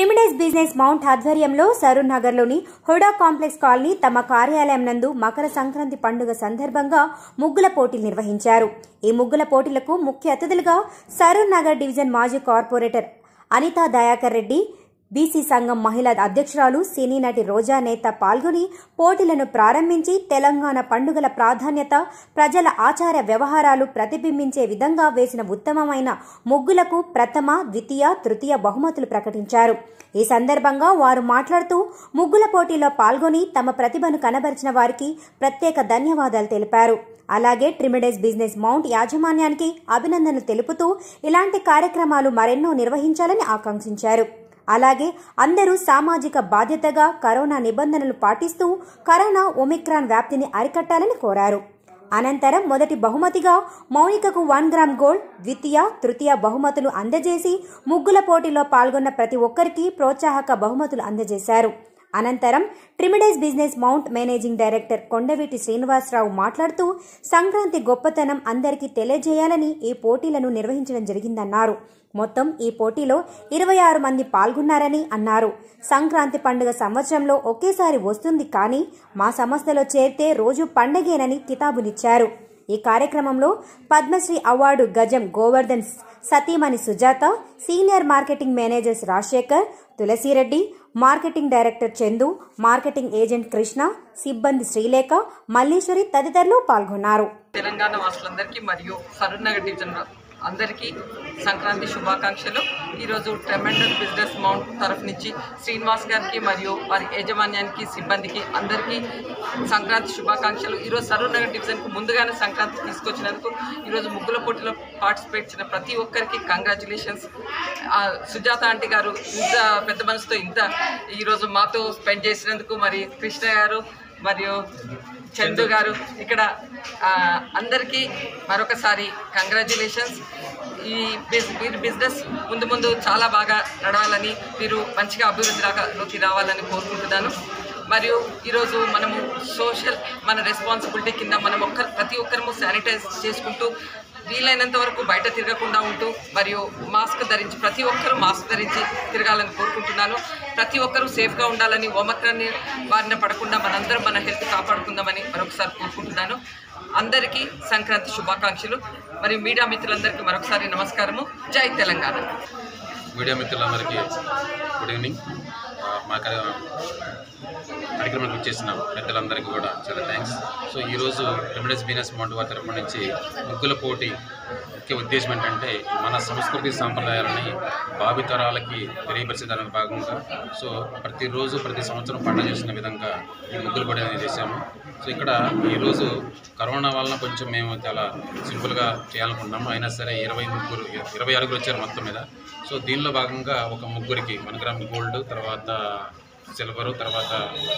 ట్రిమిడేస్ business mount ఆధ్వర్యంలో సరూర్ నగర్లోని Hooda complex colony తమ కార్యాలయం నందు మకర సంక్రాంతి పండుగ సందర్భంగా ముగ్గుల పోటీలు నిర్వహించారు ఈ ముగ్గుల పోటీలకు ముఖ్య అతిథులుగా సరూర్ నగర్ డివిజన్ మాజీ కార్పొరేటర్ అనితా దయాకర్ రెడ్డి బీసీ సంఘం మహిళా అధ్యక్షురాలు సినీ నటి రోజా నేత పాల్గొని పోటీలను ప్రారంభించి తెలంగాణ పండుగల ప్రాధాన్యత ప్రజల ఆచార వ్యవహారాలు ప్రతిబింబించే విధంగా వేసిన ఉత్తమమైన ముగ్గులకు ప్రథమ ద్వితీయ తృతీయ బహుమతులు ప్రకటించారు ఈ సందర్భంగా వారు మాట్లాడుతూ ముగ్గుల పోటీలో పాల్గొని తమ ప్రతిభను కనబరిచిన వారికి ప్రత్యేక ధన్యవాదాలు తెలిపారు అలాగే ట్రిమిడేస్ బిజినెస్ మౌంట్ యాజమాన్యానికి అభినందనలు తెలుపుతూ ఇలాంటి కార్యక్రమాలు మరెన్నో నిర్వహించాలని ఆకాంక్షించారు అలాగే అందరూ సామాజిక బాధ్యతగా కరోనా నిబంధనలు పాటిస్తూ కరోనా ఒమిక్రాన్ వ్యాప్తిని అరికట్టాలని కోరారు అనంతరం మొదటి బహుమతిగా మౌనికకు వన్ గ్రామ్ గోల్డ్ ద్వితీయ తృతీయ బహుమతులు అందజేసి ముగ్గుల పోటీలో పాల్గొన్న ప్రతి ఒక్కరికి ప్రోత్సాహక బహుమతులు అందజేశారు అనంతరం ట్రిమిడేస్ business mount managing director Kondaveeti Srinivasarao మాట్లాడుతూ సంక్రాంతి గొప్పతనం అందరికీ తెలియజేయాలని ఈ పోటీలను నిర్వహించడం జరిగిందన్నారు మొత్తం ఈ పోటీలో ఇరవై ఆరు మంది పాల్గొన్నారని అన్నారు సంక్రాంతి పండుగ సంవత్సరంలో ఒకేసారి వస్తుంది కానీ మా సంస్థలో చేరితే రోజు పండగేనని కితాబునిచ్చారు ఈ కార్యక్రమంలో పద్మశ్రీ అవార్డు గజం గోవర్ధన్ సతీమణి Sujatha senior marketing managers Rajasekhar Tulasireddy marketing director Chandu marketing agent Krishna సిబ్బంది శ్రీలేఖ మల్లీశ్వరి తదితరులు పాల్గొన్నారు తెలంగాణ వాసులందరికీ మరియు సరూర్నగర్ డివిజన్ అందరికీ సంక్రాంతి శుభాకాంక్షలు ఈరోజు ట్రెమెండస్ బిజినెస్ మౌంట్ తరఫు నుంచి శ్రీనివాస్ గారికి మరియు వారి యాజమాన్యానికి సిబ్బందికి అందరికీ సంక్రాంతి శుభాకాంక్షలు ఈరోజు సరూర్నగర్ డివిజన్కు ముందుగానే సంక్రాంతి తీసుకొచ్చినందుకు ఈరోజు ముగ్గుల పోటీలో పార్టిసిపేట్ చేసిన ప్రతి ఒక్కరికి కంగ్రాచులేషన్స్ సుజాత ఆంటీ గారు ఇంత పెద్ద మనసుతో ఇంత ఈరోజు మాతో స్పెండ్ చేసినందుకు మరి కృష్ణ గారు మరియు చందు గారు ఇక్కడ ఆ, అందరికీ మరొకసారి కంగ్రాచులేషన్స్ ఈ బిజ్ మీరు బిజినెస్ ముందు ముందు చాలా బాగా నడవాలని మీరు మంచిగా అభివృద్ధి రాకలోకి రావాలని కోరుకుంటున్నాను మరియు ఈరోజు మనము సోషల్ మన రెస్పాన్సిబిలిటీ కింద మనం ఒక్క ప్రతి ఒక్కరము శానిటైజ్ చేసుకుంటూ వీలైనంత వరకు బయట తిరగకుండా ఉంటూ మరియు మాస్క్ ధరించి ప్రతి ఒక్కరూ మాస్క్ ధరించి తిరగాలని కోరుకుంటున్నాను ప్రతి ఒక్కరూ సేఫ్గా ఉండాలని ఓమక్రాన్ని బారిన పడకుండా మనందరం మన హెల్త్ కాపాడుకుందామని మరొకసారి కోరుకుంటున్నాను అందరికీ సంక్రాంతి శుభాకాంక్షలు మరియు మీడియా మిత్రులందరికీ మరొకసారి నమస్కారము జై తెలంగాణ మీడియా మిత్రులందరికీ గుడ్ ఈవినింగ్ ఆ, మా క- కార్యక్రమానికి వచ్చేసిన పెద్దలందరికీ కూడా చాలా థ్యాంక్స్ సో ఈరోజు రెమిడీస్ బిజినెస్ మౌంట్ వారి తరపు నుంచి ముగ్గుల పోటీ ముఖ్య ఉద్దేశం ఏంటంటే మన సంస్కృతి సాంప్రదాయాలని భావితరాలకి తెలియపరిచేదానికి భాగంగా సో ప్రతిరోజు ప్రతి సంవత్సరం పండుగ చేసిన విధంగా ఈ ముగ్గుల పోటీ అనేది చేశాము సో ఇక్కడ ఈరోజు కరోనా వలన కొంచెం మేము చాలా సింపుల్గా చేయాలనుకున్నాము అయినా సరే ఇరవై ముగ్గురు ఇరవై ఆరుగురు వచ్చారు మొత్తం మీద సో దీనిలో భాగంగా ఒక ముగ్గురికి వన్ గ్రామ్ గోల్డ్ తర్వాత సిల్వరు తర్వాత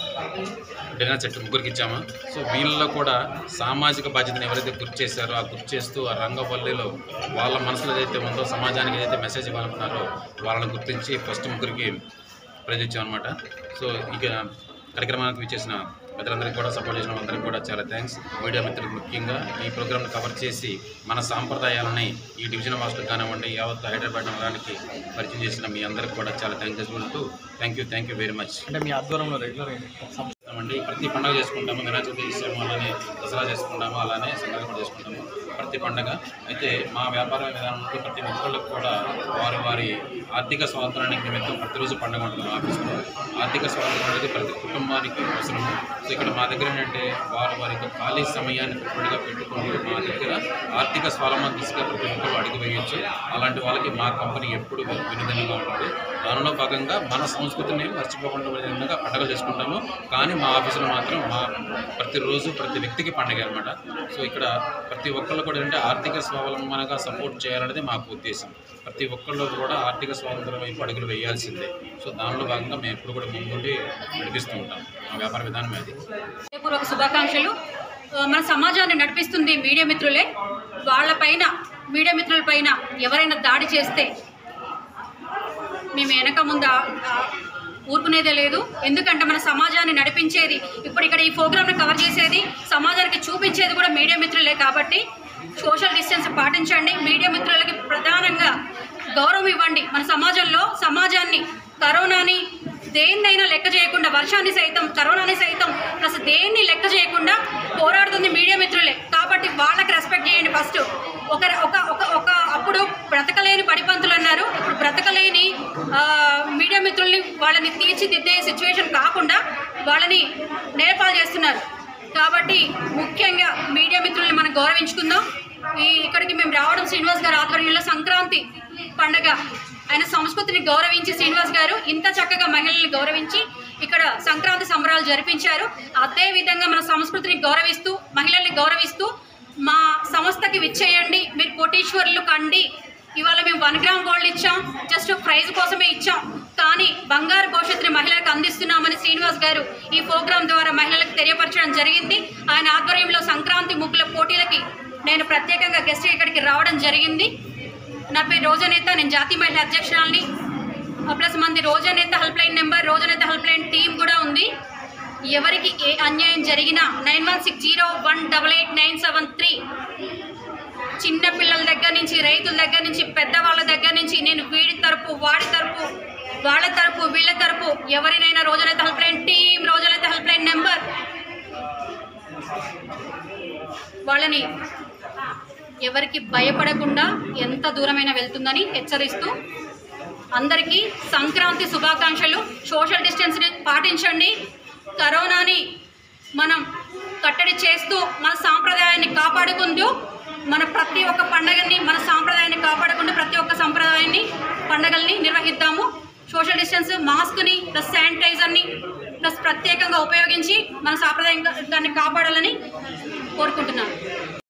డిన్నర్ సెట్ ముగ్గురికి ఇచ్చాము సో వీళ్ళలో కూడా సామాజిక బాధ్యతను ఎవరైతే గుర్తు చేశారో ఆ గుర్తు చేస్తూ ఆ రంగవల్లిలో వాళ్ళ మనసులో ఏదైతే ఉందో సమాజానికి ఏదైతే మెసేజ్ ఇవ్వాలనుకున్నారో వాళ్ళని గుర్తించి ఫస్ట్ ముగ్గురికి ప్రైజ్ ఇచ్చామన్నమాట సో ఇక కార్యక్రమానికి విచ్చేసిన పెద్దలందరికీ కూడా సపోర్ట్ చేసిన అందరికీ కూడా చాలా థ్యాంక్స్ మీడియా మిత్రులకు ముఖ్యంగా ఈ ప్రోగ్రామ్ని కవర్ చేసి మన సాంప్రదాయాలని ఈ డివిజన్ మాస్టర్ కానివ్వండి యావత్ హైదరాబాద్ నగరానికి పరిచయం చేసిన మీ అందరికీ కూడా చాలా థ్యాంక్ చేసుకుంటూ thank you thank you very much అంటే మీ ఆధ్వర్యంలో రెగ్యులర్ చేస్తామండి ప్రతి పండుగ చేసుకుంటాము వినాయక చవితి చేసాము అలానే దసరా చేసుకుంటాము అలానే సంక్రాంతి కూడా చేసుకుంటాము ప్రతి పండుగ అయితే మా వ్యాపార విధానంలో ప్రతి ఒక్కళ్ళకి కూడా వారి వారి ఆర్థిక స్వాతంత్రానికి నిమిత్తం ప్రతిరోజు పండుగ ఉంటుంది మా ఆఫీస్లో ఆర్థిక స్వాతంత్రం అనేది ప్రతి కుటుంబానికి అవసరము సో ఇక్కడ మా దగ్గర ఏంటంటే వారి వారి యొక్క ఖాళీ సమయాన్ని పెట్టుబడిగా పెట్టుకొని మా దగ్గర ఆర్థిక స్వావలంబన దిశగా ప్రతి ఒక్కరు అడుగు వేయొచ్చు అలాంటి వాళ్ళకి మా కంపెనీ ఎప్పుడు వినోదంగా ఉంటుంది దానిలో భాగంగా మన సంస్కృతిని మర్చిపోకుండా ఉండే విధంగా పండుగలు చేసుకుంటాము కానీ మా ఆఫీసులో మాత్రం మా ప్రతిరోజు ప్రతి వ్యక్తికి పండుగ అనమాట సో ఇక్కడ ప్రతి ఒక్కళ్ళు కూడా ఏంటంటే ఆర్థిక స్వావలంబనగా సపోర్ట్ చేయాలనేది మాకు ఉద్దేశం ప్రతి ఒక్కళ్ళు కూడా ఆర్థిక స్వాతంత్రం వైపు అడుగులు వేయాల్సిందే సో దానిలో భాగంగా మేము ఎప్పుడు కూడా ముందుండి నడిపిస్తూ ఉంటాం మా వ్యాపార విధానం అది పూర్వక శుభాకాంక్షలు ఆ, మన సమాజాన్ని నడిపిస్తుంది మీడియా మిత్రులే వాళ్ళపైన మీడియా మిత్రుల పైన ఎవరైనా దాడి చేస్తే మేము వెనక ముందు ఆ- ఆ ఊరుకునేదే లేదు ఎందుకంటే మన సమాజాన్ని నడిపించేది ఇప్పుడు ఇక్కడ ఈ ప్రోగ్రామ్ని కవర్ చేసేది సమాజానికి చూపించేది కూడా మీడియా మిత్రులే కాబట్టి సోషల్ డిస్టెన్స్ పాటించండి మీడియా మిత్రులకి ప్రధానంగా గౌరవం ఇవ్వండి మన సమాజంలో సమాజాన్ని కరోనాని దేన్నైనా లెక్క చేయకుండా వర్షాన్ని సైతం కరోనాని సైతం ప్లస్ దేన్ని లెక్క చేయకుండా పోరాడుతుంది మీడియా మిత్రులే కాబట్టి వాళ్ళకి రెస్పెక్ట్ చేయండి ఫస్ట్ ఒక ఒక ఒక ఒక అప్పుడు బ్రతకలేని పడిపంతులు అన్నారు ఇప్పుడు బ్రతకలేని ఆ, మీడియా మిత్రుల్ని వాళ్ళని తీర్చిదిద్దే సిచ్యువేషన్ కాకుండా వాళ్ళని నేర్పాలు చేస్తున్నారు కాబట్టి ముఖ్యంగా మీడియా మిత్రుల్ని మనం గౌరవించుకుందాం ఈ ఇక్కడికి మేము రావడం శ్రీనివాస్ గారు ఆధ్వర్యంలో సంక్రాంతి పండగ ఆయన సంస్కృతిని గౌరవించి శ్రీనివాస్ గారు ఇంత చక్కగా మహిళల్ని గౌరవించి ఇక్కడ సంక్రాంతి సంబరాలు జరిపించారు అదే విధంగా మన సంస్కృతిని గౌరవిస్తూ మహిళల్ని గౌరవిస్తూ మా సంస్థకి విచ్చేయండి మీరు కోటీశ్వరులు కండి ఇవాళ మేము వన్ గ్రామ్ గోల్డ్ ఇచ్చాం జస్ట్ ప్రైజ్ కోసమే ఇచ్చాం కానీ బంగారు భవిష్యత్తుని మహిళలకు అందిస్తున్నామని శ్రీనివాస్ గారు ఈ ప్రోగ్రాం ద్వారా మహిళలకు తెలియపరచడం జరిగింది ఆయన ఆధ్వర్యంలో సంక్రాంతి ముగ్గుల పోటీలకి నేను ప్రత్యేకంగా గెస్ట్ ఇక్కడికి రావడం జరిగింది నా పేరు రోజనేత నేను జాతీయ మహిళా అధ్యక్షురాలని ప్లస్ మంది రోజనేత హెల్ప్ లైన్ నెంబర్ రోజనేత హెల్ప్ లైన్ టీం కూడా ఉంది ఎవరికి ఏ అన్యాయం జరిగినా nine one six zero one double eight nine seven three చిన్న పిల్లల దగ్గర నుంచి రైతుల దగ్గర నుంచి పెద్దవాళ్ళ దగ్గర నుంచి నేను వీడి తరపు వాడి తరపు వాళ్ళ తరపు వీళ్ళ తరపు ఎవరినైనా రోజులైతే హెల్ప్ లైన్ టీం రోజులైతే హెల్ప్ లైన్ నెంబర్ వాళ్ళని ఎవరికి భయపడకుండా ఎంత దూరమైనా వెళ్తుందని హెచ్చరిస్తూ అందరికీ సంక్రాంతి శుభాకాంక్షలు సోషల్ డిస్టెన్స్ని పాటించండి కరోనాని మనం కట్టడి చేస్తూ మన సాంప్రదాయాన్ని కాపాడుకుంటూ మన ప్రతి ఒక్క పండగని మన సాంప్రదాయాన్ని కాపాడుకుంటూ ప్రతి ఒక్క సంప్రదాయాన్ని పండగల్ని నిర్వహిద్దాము సోషల్ డిస్టెన్స్ మాస్క్ని ప్లస్ శానిటైజర్ని ప్లస్ ప్రత్యేకంగా ఉపయోగించి మన సాంప్రదాయాన్ని కాపాడాలని కోరుకుంటున్నాను